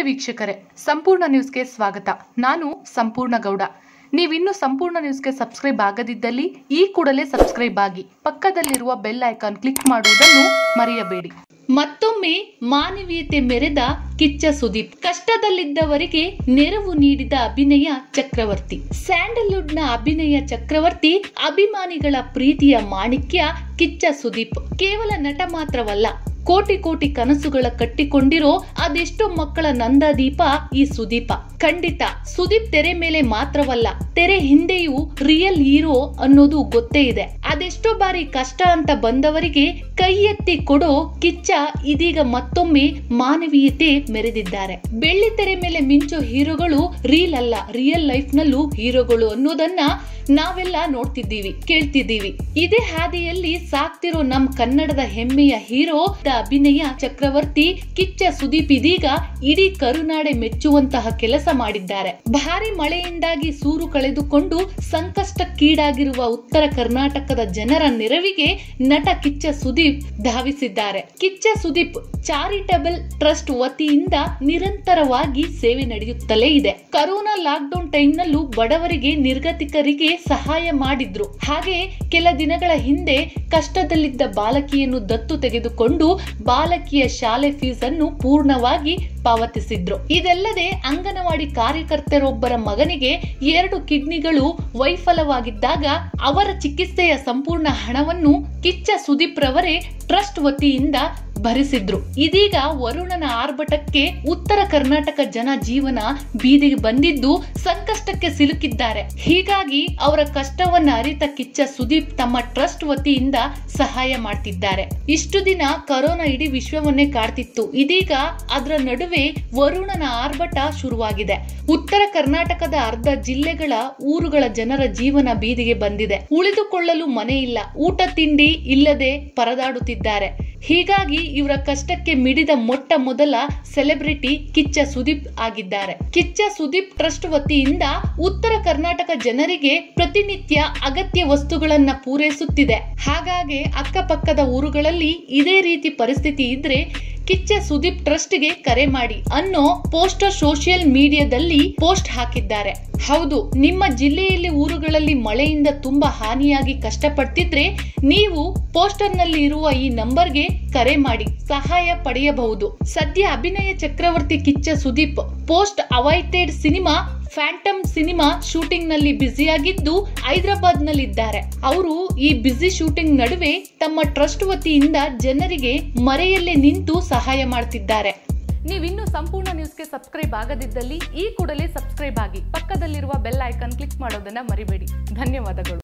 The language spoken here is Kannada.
ವೀಕ್ಷಕರೇ ಸಂಪೂರ್ಣ ನ್ಯೂಸ್ಗೆ ಸ್ವಾಗತ ನಾನು ಸಂಪೂರ್ಣ ಗೌಡ ನೀವಿನ್ನೂ ಸಂಪೂರ್ಣ ನ್ಯೂಸ್ಗೆ ಸಬ್ಸ್ಕ್ರೈಬ್ ಆಗದಿದ್ದಲ್ಲಿ ಈ ಕೂಡಲೇ ಸಬ್ಸ್ಕ್ರೈಬ್ ಆಗಿ ಪಕ್ಕದಲ್ಲಿರುವ ಬೆಲ್ ಐಕಾನ್ ಕ್ಲಿಕ್ ಮಾಡುವುದನ್ನು ಮರೆಯಬೇಡಿ ಮತ್ತೊಮ್ಮೆ ಮಾನವೀಯತೆ ಮೆರೆದ ಕಿಚ್ಚ ಸುದೀಪ್ ಕಷ್ಟದಲ್ಲಿದ್ದವರಿಗೆ ನೆರವು ನೀಡಿದ ಅಭಿನಯ ಚಕ್ರವರ್ತಿ ಸ್ಯಾಂಡಲ್ವುಡ್ನ ಅಭಿನಯ ಚಕ್ರವರ್ತಿ ಅಭಿಮಾನಿಗಳ ಪ್ರೀತಿಯ ಮಾಣಿಕ್ಯ ಕಿಚ್ಚ ಸುದೀಪ್ ಕೇವಲ ನಟ ಮಾತ್ರವಲ್ಲ ಕೋಟಿ ಕೋಟಿ ಕನಸುಗಳ ಕಟ್ಟಿಕೊಂಡಿರೋ ಅದೆಷ್ಟೋ ಮಕ್ಕಳ ನಂದಾದೀಪ ಈ ಸುದೀಪ ಖಂಡಿತ ಸುದೀಪ್ ತೆರೆ ಮೇಲೆ ಮಾತ್ರವಲ್ಲ ತೆರೆ ಹಿಂದೆಯೂ ರಿಯಲ್ ಹೀರೋ ಅನ್ನೋದು ಗೊತ್ತೇ ಇದೆ ಅದೆಷ್ಟೋ ಬಾರಿ ಕಷ್ಟ ಅಂತ ಬಂದವರಿಗೆ ಕೈ ಎತ್ತಿ ಕೊಡೋ ಕಿಚ್ಚ ಇದೀಗ ಮತ್ತೊಮ್ಮೆ ಮಾನವೀಯತೆ ಮೆರೆದಿದ್ದಾರೆ ಬೆಳ್ಳಿ ತೆರೆ ಮೇಲೆ ಮಿಂಚೋ ಹೀರೋಗಳು ರೀಲ್ ಅಲ್ಲ ರಿಯಲ್ ಲೈಫ್ ನಲ್ಲೂ ಹೀರೋಗಳು ಅನ್ನೋದನ್ನ ನಾವೆಲ್ಲ ನೋಡ್ತಿದ್ದೀವಿ ಕೇಳ್ತಿದ್ದೀವಿ ಇದೇ ಹಾದಿಯಲ್ಲಿ ಸಾಕ್ತಿರೋ ನಮ್ ಕನ್ನಡದ ಹೆಮ್ಮೆಯ ಹೀರೋ ದ ಅಭಿನಯ ಚಕ್ರವರ್ತಿ ಕಿಚ್ಚ ಸುದೀಪ್ ಇದೀಗ ಇಡೀ ಕರುನಾಡೆ ಮೆಚ್ಚುವಂತಹ ಕೆಲಸ ಮಾಡಿದ್ದಾರೆ ಭಾರಿ ಮಳೆಯಿಂದಾಗಿ ಸೂರು ಕಳೆದುಕೊಂಡು ಸಂಕಷ್ಟಕ್ಕೀಡಾಗಿರುವ ಉತ್ತರ ಕರ್ನಾಟಕದ ಜನರ ನೆರವಿಗೆ ನಟ ಕಿಚ್ಚ ಸುದೀಪ್ ಧಾವಿಸಿದ್ದಾರೆ ಕಿಚ್ಚ ಸುದೀಪ್ ಚಾರಿಟಬಲ್ ಟ್ರಸ್ಟ್ ವತಿಯಿಂದ ನಿರಂತರವಾಗಿ ಸೇವೆ ನಡೆಯುತ್ತಲೇ ಇದೆ ಕರೋನಾ ಲಾಕ್ಡೌನ್ ಟೈಮ್ ನಲ್ಲೂ ಬಡವರಿಗೆ ನಿರ್ಗತಿಕರಿಗೆ ಸಹಾಯ ಮಾಡಿದ್ರು ಹಾಗೆ ಕೆಲ ದಿನಗಳ ಹಿಂದೆ ಕಷ್ಟದಲ್ಲಿದ್ದ ಬಾಲಕಿಯನ್ನು ದತ್ತು ತೆಗೆದುಕೊಂಡು ಬಾಲಕಿಯ ಶಾಲೆ ಫೀಸ್ ಅನ್ನು ಪೂರ್ಣವಾಗಿ ಪಾವತಿಸಿದ್ರು ಇದಲ್ಲದೆ ಅಂಗನವಾಡಿ ಕಾರ್ಯಕರ್ತರೊಬ್ಬರ ಮಗನಿಗೆ ಎರಡು ಕಿಡ್ನಿಗಳು ವೈಫಲವಾಗಿದ್ದಾಗ ಅವರ ಚಿಕಿತ್ಸೆಯ ಸಂಪೂರ್ಣ ಹಣವನ್ನು ಕಿಚ್ಚ ಸುದೀಪ್ ರವರೇ ಟ್ರಸ್ಟ್ ವತಿಯಿಂದ ಭರಿಸಿದ್ರು ಇದೀಗ ವರುಣನ ಆರ್ಭಟಕ್ಕೆ ಉತ್ತರ ಕರ್ನಾಟಕ ಜನ ಜೀವನ ಬೀದಿಗೆ ಬಂದಿದ್ದು ಸಂಕಷ್ಟಕ್ಕೆ ಸಿಲುಕಿದ್ದಾರೆ ಹೀಗಾಗಿ ಅವರ ಕಷ್ಟವನ್ನ ಅರಿತ ಕಿಚ್ಚ ಸುದೀಪ್ ತಮ್ಮ ಟ್ರಸ್ಟ್ ವತಿಯಿಂದ ಸಹಾಯ ಮಾಡ್ತಿದ್ದಾರೆ ಇಷ್ಟು ದಿನ ಕರೋನಾ ಇಡೀ ವಿಶ್ವವನ್ನೇ ಕಾಡ್ತಿತ್ತು ಇದೀಗ ಅದರ ನಡುವೆ ವರುಣನ ಆರ್ಭಟ ಶುರುವಾಗಿದೆ ಉತ್ತರ ಕರ್ನಾಟಕದ ಅರ್ಧ ಜಿಲ್ಲೆಗಳ ಊರುಗಳ ಜನರ ಜೀವನ ಬೀದಿಗೆ ಬಂದಿದೆ ಉಳಿದುಕೊಳ್ಳಲು ಮನೆ ಇಲ್ಲ ಊಟ ತಿಂಡಿ ಇಲ್ಲದೆ ಪರದಾಡುತ್ತಿದ್ದಾರೆ ಹೀಗಾಗಿ ಇವರ ಕಷ್ಟಕ್ಕೆ ಮಿಡಿದ ಮೊಟ್ಟ ಮೊದಲ ಸೆಲೆಬ್ರಿಟಿ ಕಿಚ್ಚ ಸುದೀಪ್ ಆಗಿದ್ದಾರೆ ಕಿಚ್ಚ ಸುದೀಪ್ ಟ್ರಸ್ಟ್ ವತಿಯಿಂದ ಉತ್ತರ ಕರ್ನಾಟಕ ಜನರಿಗೆ ಪ್ರತಿನಿತ್ಯ ಅಗತ್ಯ ವಸ್ತುಗಳನ್ನ ಪೂರೈಸುತ್ತಿದೆ ಹಾಗಾಗಿ ಅಕ್ಕಪಕ್ಕದ ಊರುಗಳಲ್ಲಿ ಇದೇ ರೀತಿ ಪರಿಸ್ಥಿತಿ ಇದ್ರೆ ಕಿಚ್ಚ ಸುದೀಪ್ ಟ್ರಸ್ಟ್ಗೆ ಕರೆ ಮಾಡಿ ಅನ್ನೋ ಪೋಸ್ಟರ್ ಸೋಷಿಯಲ್ ಮೀಡಿಯಾದಲ್ಲಿ ಪೋಸ್ಟ್ ಹಾಕಿದ್ದಾರೆ ಹೌದು ನಿಮ್ಮ ಜಿಲ್ಲೆಯಲ್ಲಿ ಊರುಗಳಲ್ಲಿ ಮಳೆಯಿಂದ ತುಂಬಾ ಹಾನಿಯಾಗಿ ಕಷ್ಟಪಡ್ತಿದ್ರೆ ನೀವು ಪೋಸ್ಟರ್ ನಲ್ಲಿ ಇರುವ ಈ ನಂಬರ್ಗೆ ಕರೆ ಮಾಡಿ ಸಹಾಯ ಪಡೆಯಬಹುದು ಸದ್ಯ Abhinaya Chakravarthy Kichcha Sudeep most awaited cinema Phantom cinema shooting ನಲ್ಲಿ ಬ್ಯುಸಿಯಾಗಿದ್ದು ಹೈದರಾಬಾದ್ ನಲ್ಲಿದ್ದಾರೆ ಅವರು ಈ ಬ್ಯುಸಿ ಶೂಟಿಂಗ್ ನಡುವೆ ತಮ್ಮ ಟ್ರಸ್ಟ್ ವತಿಯಿಂದ ಜನರಿಗೆ ಮರೆಯಲ್ಲೇ ನಿಂತು ಸಹಾಯ ಮಾಡ್ತಿದ್ದಾರೆ ನೀವಿನ್ನೂ ಸಂಪೂರ್ಣ ನ್ಯೂಸ್ಗೆ ಸಬ್ಸ್ಕ್ರೈಬ್ ಆಗದಿದ್ದಲ್ಲಿ ಈ ಕೂಡಲೇ ಸಬ್ಸ್ಕ್ರೈಬ್ ಆಗಿ ಪಕ್ಕದಲ್ಲಿರುವ ಬೆಲ್ ಐಕಾನ್ ಕ್ಲಿಕ್ ಮಾಡೋದನ್ನ ಮರಿಬೇಡಿ ಧನ್ಯವಾದಗಳು